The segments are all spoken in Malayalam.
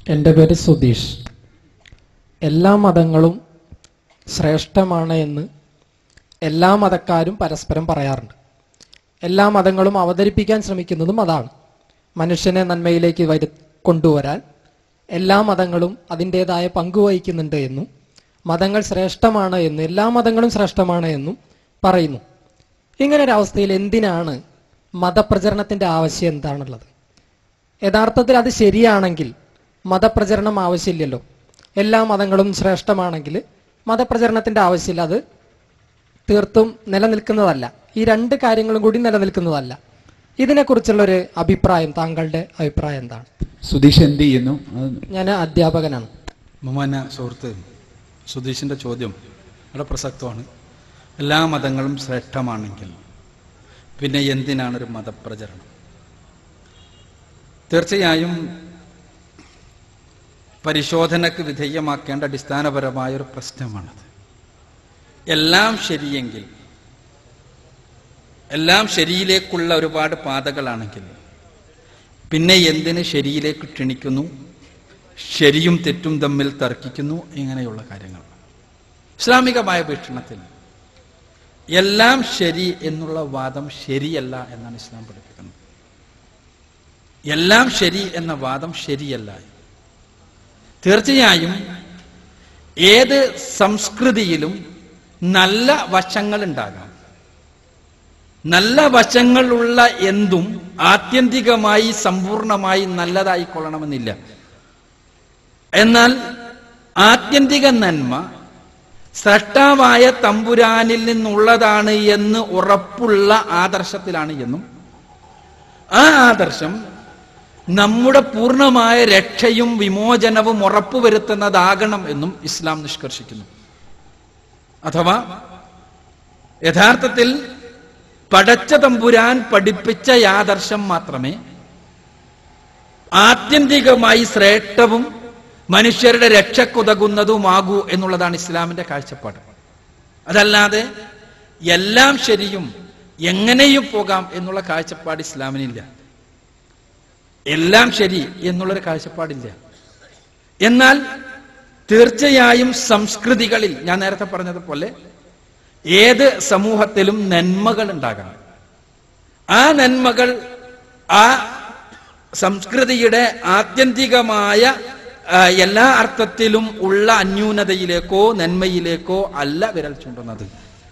എൻ്റെ പേര് സുധീഷ് എല്ലാ മതങ്ങളും ശ്രേഷ്ഠമാണ് എന്ന് എല്ലാ മതക്കാരും പരസ്പരം പറയാറുണ്ട് എല്ലാ മതങ്ങളും അവതരിപ്പിക്കാൻ ശ്രമിക്കുന്നതും അതാണ് മനുഷ്യനെ നന്മയിലേക്ക് വരു കൊണ്ടുവരാൻ എല്ലാ മതങ്ങളും അതിൻ്റെതായ പങ്ക് വഹിക്കുന്നുണ്ട് എന്നും മതങ്ങൾ ശ്രേഷ്ഠമാണ് എന്നും എല്ലാ മതങ്ങളും ശ്രേഷ്ഠമാണ് എന്നും പറയുന്നു ഇങ്ങനെ ഒരു അവസ്ഥയിൽ എന്തിനാണ് മതപ്രചരണത്തിന്റെ ആവശ്യം എന്താണുള്ളത് യഥാർത്ഥത്തിൽ അത് ശരിയാണെങ്കിൽ മതപ്രചരണം ആവശ്യമില്ലല്ലോ എല്ലാ മതങ്ങളും ശ്രേഷ്ഠമാണെങ്കിൽ മതപ്രചരണത്തിന്റെ ആവശ്യമില്ല അത് തീർത്തും നിലനിൽക്കുന്നതല്ല ഈ രണ്ട് കാര്യങ്ങളും കൂടി നിലനിൽക്കുന്നതല്ല ഇതിനെക്കുറിച്ചുള്ള ഒരു അഭിപ്രായം താങ്കളുടെ അഭിപ്രായം എന്താണ് സുധീഷ് എന്ത് ചെയ്യുന്നു അത് ഞാൻ അധ്യാപകനാണ് ബഹുമാന സുഹൃത്ത് സുധീഷിൻ്റെ ചോദ്യം വളരെ പ്രസക്തമാണ് എല്ലാ മതങ്ങളും ശ്രേഷ്ഠമാണെങ്കിൽ പിന്നെ എന്തിനാണ് ഒരു മതപ്രചരണം തീർച്ചയായും പരിശോധനക്ക് വിധേയമാക്കേണ്ട അടിസ്ഥാനപരമായ ഒരു പ്രശ്നമാണത് എല്ലാം ശരിയെങ്കിൽ എല്ലാം ശരിയിലേക്കുള്ള ഒരുപാട് പാതകളാണെങ്കിൽ പിന്നെ എന്തിന് ശരിയിലേക്ക് ക്ഷണിക്കുന്നു ശരിയും തെറ്റും തമ്മിൽ തർക്കിക്കുന്നു ഇങ്ങനെയുള്ള കാര്യങ്ങൾ ഇസ്ലാമികമായ വീക്ഷണത്തിൽ എല്ലാം ശരി എന്നുള്ള വാദം ശരിയല്ല എന്നാണ് ഇസ്ലാം പഠിപ്പിക്കുന്നത് എല്ലാം ശരി എന്ന വാദം ശരിയല്ല തീർച്ചയായും ഏത് സംസ്കൃതിയിലും നല്ല വശങ്ങൾ ഉണ്ടാകാം നല്ല വശങ്ങളുള്ള എന്തും ആത്യന്തികമായി സമ്പൂർണമായി നല്ലതായിക്കൊള്ളണമെന്നില്ല എന്നാൽ ആത്യന്തിക നന്മ സ്രഷ്ടാവായ തമ്പുരാനിൽ നിന്നുള്ളതാണ് എന്ന് ഉറപ്പുള്ള ആദർശത്തിലാണ് എന്നും ആ ആദർശം നമ്മുടെ പൂർണ്ണമായ രക്ഷയും വിമോചനവും ഉറപ്പുവരുത്തുന്നതാകണം എന്നും ഇസ്ലാം നിഷ്കർഷിക്കുന്നു അഥവാ യഥാർത്ഥത്തിൽ പടച്ച തമ്പുരാൻ പഠിപ്പിച്ച ആദർശം മാത്രമേ ആത്യന്തികമായി ശ്രേഷ്ഠവും മനുഷ്യരുടെ രക്ഷക്കുതകുന്നതുമാകൂ എന്നുള്ളതാണ് ഇസ്ലാമിന്റെ കാഴ്ചപ്പാട് അതല്ലാതെ എല്ലാം ശരിയും എങ്ങനെയും പോകാം എന്നുള്ള കാഴ്ചപ്പാട് ഇസ്ലാമിനില്ല എല്ലാം ശരി എന്നുള്ളൊരു കാഴ്ചപ്പാടില്ല എന്നാൽ തീർച്ചയായും സംസ്കൃതികളിൽ ഞാൻ നേരത്തെ പറഞ്ഞതുപോലെ ഏത് സമൂഹത്തിലും നന്മകൾ ഉണ്ടാകണം ആ നന്മകൾ ആ സംസ്കൃതിയുടെ ആത്യന്തികമായ ആ, എല്ലാ അർത്ഥത്തിലും ഉള്ള അന്യൂനതയിലേക്കോ നന്മയിലേക്കോ അല്ല വിരൽ ചൂണ്ടുന്നത്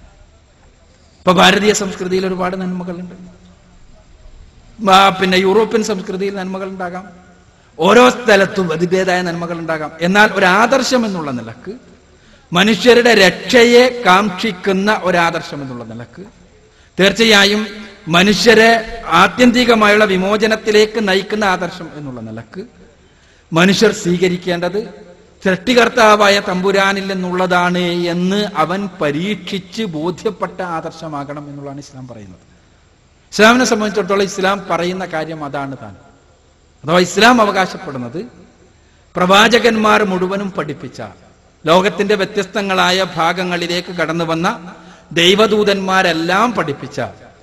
ഇപ്പൊ ഭാരതീയ സംസ്കൃതിയിൽ ഒരുപാട് നന്മകളുണ്ട് ആ, പിന്നെ യൂറോപ്യൻ സംസ്കൃതിയിൽ നന്മകൾ ഉണ്ടാകാം ഓരോ സ്ഥലത്തും അതിഭേദായ നന്മകൾ ഉണ്ടാകാം എന്നാൽ ഒരു ആദർശം എന്നുള്ള നിലക്ക് മനുഷ്യരുടെ രക്ഷയെ കാക്ഷിക്കുന്ന ഒരാദർശം എന്നുള്ള നിലക്ക് തീർച്ചയായും മനുഷ്യരെ ആത്യന്തികമായുള്ള വിമോചനത്തിലേക്ക് നയിക്കുന്ന ആദർശം എന്നുള്ള നിലക്ക് മനുഷ്യർ സ്വീകരിക്കേണ്ടത് സൃഷ്ടികർത്താവായ തമ്പുരാനിൽ നിന്നുള്ളതാണ് എന്ന് അവൻ പരീക്ഷിച്ച് ബോധ്യപ്പെട്ട ആദർശമാകണം എന്നുള്ളതാണ് ഇസ്ലാം പറയുന്നത് ഇസ്ലാമിനെ സംബന്ധിച്ചിടത്തോളം ഇസ്ലാം പറയുന്ന കാര്യം അതാണ് താൻ അഥവാ ഇസ്ലാം അവകാശപ്പെടുന്നത് പ്രവാചകന്മാർ മുഴുവനും പഠിപ്പിച്ച ലോകത്തിന്റെ വ്യത്യസ്തങ്ങളായ ഭാഗങ്ങളിലേക്ക് കടന്നു വന്ന ദൈവദൂതന്മാരെല്ലാം പഠിപ്പിച്ച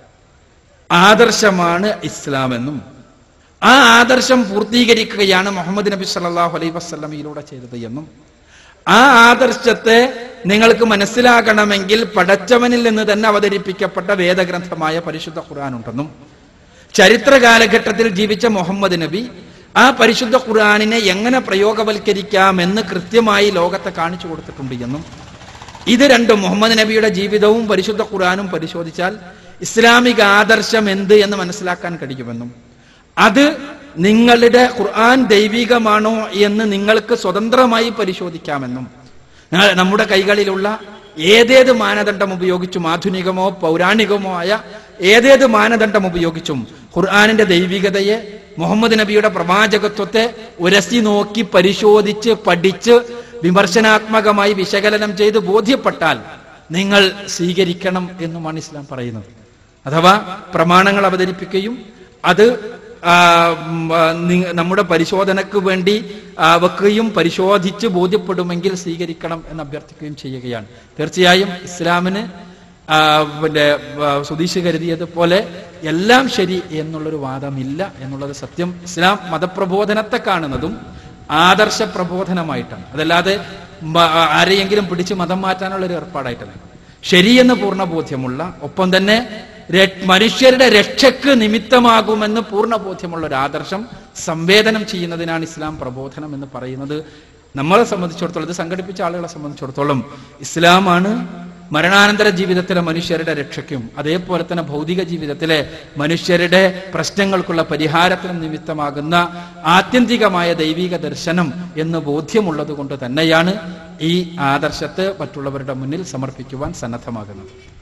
ആദർശമാണ് ഇസ്ലാം എന്നും ആ ആദർശം പൂർത്തീകരിക്കുകയാണ് മുഹമ്മദ് നബി സല്ലല്ലാഹു അലൈഹി വസല്ലമയിലൂടെ ചെയ്തത് എന്നും ആ ആദർശത്തെ നിങ്ങൾക്ക് മനസ്സിലാകണമെങ്കിൽ പടച്ചവനിൽ നിന്ന് തന്നെ അവതരിപ്പിക്കപ്പെട്ട വേദഗ്രന്ഥമായ പരിശുദ്ധ ഖുർആൻ ഉണ്ടെന്നും ചരിത്ര കാലഘട്ടത്തിൽ ജീവിച്ച മുഹമ്മദ് നബി ആ പരിശുദ്ധ ഖുർആനിനെ എങ്ങനെ പ്രയോഗവൽക്കരിക്കാമെന്ന് കൃത്യമായി ലോകത്തെ കാണിച്ചു കൊടുത്തിട്ടുണ്ട് എന്നും ഇത് രണ്ടും മുഹമ്മദ് നബിയുടെ ജീവിതവും പരിശുദ്ധ ഖുർആനും പരിശോധിച്ചാൽ ഇസ്ലാമിക ആദർശം എന്ത് എന്ന് മനസ്സിലാക്കാൻ കഴിയുമെന്നും അത് നിങ്ങളുടെ ഖുർആൻ ദൈവികമാണോ എന്ന് നിങ്ങൾക്ക് സ്വതന്ത്രമായി പരിശോധിക്കാമെന്നും ഞങ്ങൾ നമ്മുടെ കൈകളിലുള്ള ഏതേത് മാനദണ്ഡം ഉപയോഗിച്ചും ആധുനികമോ പൗരാണികമോ ആയ ഏതേത് മാനദണ്ഡം ഉപയോഗിച്ചും ഖുർആാനിന്റെ ദൈവികതയെ മുഹമ്മദ് നബിയുടെ പ്രവാചകത്വത്തെ ഉരസി നോക്കി പരിശോധിച്ച് പഠിച്ച് വിമർശനാത്മകമായി വിശകലനം ചെയ്ത് ബോധ്യപ്പെട്ടാൽ നിങ്ങൾ സ്വീകരിക്കണം എന്നുമാണ് ഇസ്ലാം പറയുന്നത് അഥവാ പ്രമാണങ്ങൾ അവതരിപ്പിക്കുകയും അത് ആ, ഉം, ആ, നി- നമ്മുടെ പരിശോധനക്ക് വേണ്ടി ആ, വെക്കുകയും പരിശോധിച്ച് ബോധ്യപ്പെടുമെങ്കിൽ സ്വീകരിക്കണം എന്ന് അഭ്യർത്ഥിക്കുകയും ചെയ്യുകയാണ് തീർച്ചയായും ഇസ്ലാമിന് ആ, പിന്നെ ആ, സുധീഷ് കരുതിയതുപോലെ എല്ലാം ശരി എന്നുള്ളൊരു വാദമില്ല എന്നുള്ളത് സത്യം ഇസ്ലാം മതപ്രബോധനത്തെ കാണുന്നതും ആദർശ പ്രബോധനമായിട്ടാണ് അതല്ലാതെ മ- ആരെയെങ്കിലും പിടിച്ച് മതം മാറ്റാനുള്ള ഒരു ഏർപ്പാടായിട്ടല്ല ശരിയെന്ന് പൂർണ്ണ ബോധ്യമുള്ള ഒപ്പം തന്നെ ര- മനുഷ്യരുടെ രക്ഷയ്ക്ക് നിമിത്തമാകുമെന്ന് പൂർണ്ണ ബോധ്യമുള്ള ഒരു ആദർശം സംവേദനം ചെയ്യുന്നതിനാണ് ഇസ്ലാം പ്രബോധനം എന്ന് പറയുന്നത് നമ്മളെ സംബന്ധിച്ചിടത്തോളം ഇത് സംഘടിപ്പിച്ച ആളുകളെ സംബന്ധിച്ചിടത്തോളം ഇസ്ലാമാണ് മരണാനന്തര ജീവിതത്തിലെ മനുഷ്യരുടെ രക്ഷയ്ക്കും അതേപോലെ തന്നെ ഭൗതിക ജീവിതത്തിലെ മനുഷ്യരുടെ പ്രശ്നങ്ങൾക്കുള്ള പരിഹാരത്തിനും നിമിത്തമാകുന്ന ആത്യന്തികമായ ദൈവിക ദർശനം എന്ന് ബോധ്യമുള്ളത് കൊണ്ട് തന്നെയാണ് ഈ ആദർശത്തെ മറ്റുള്ളവരുടെ മുന്നിൽ സമർപ്പിക്കുവാൻ സന്നദ്ധമാകുന്നത്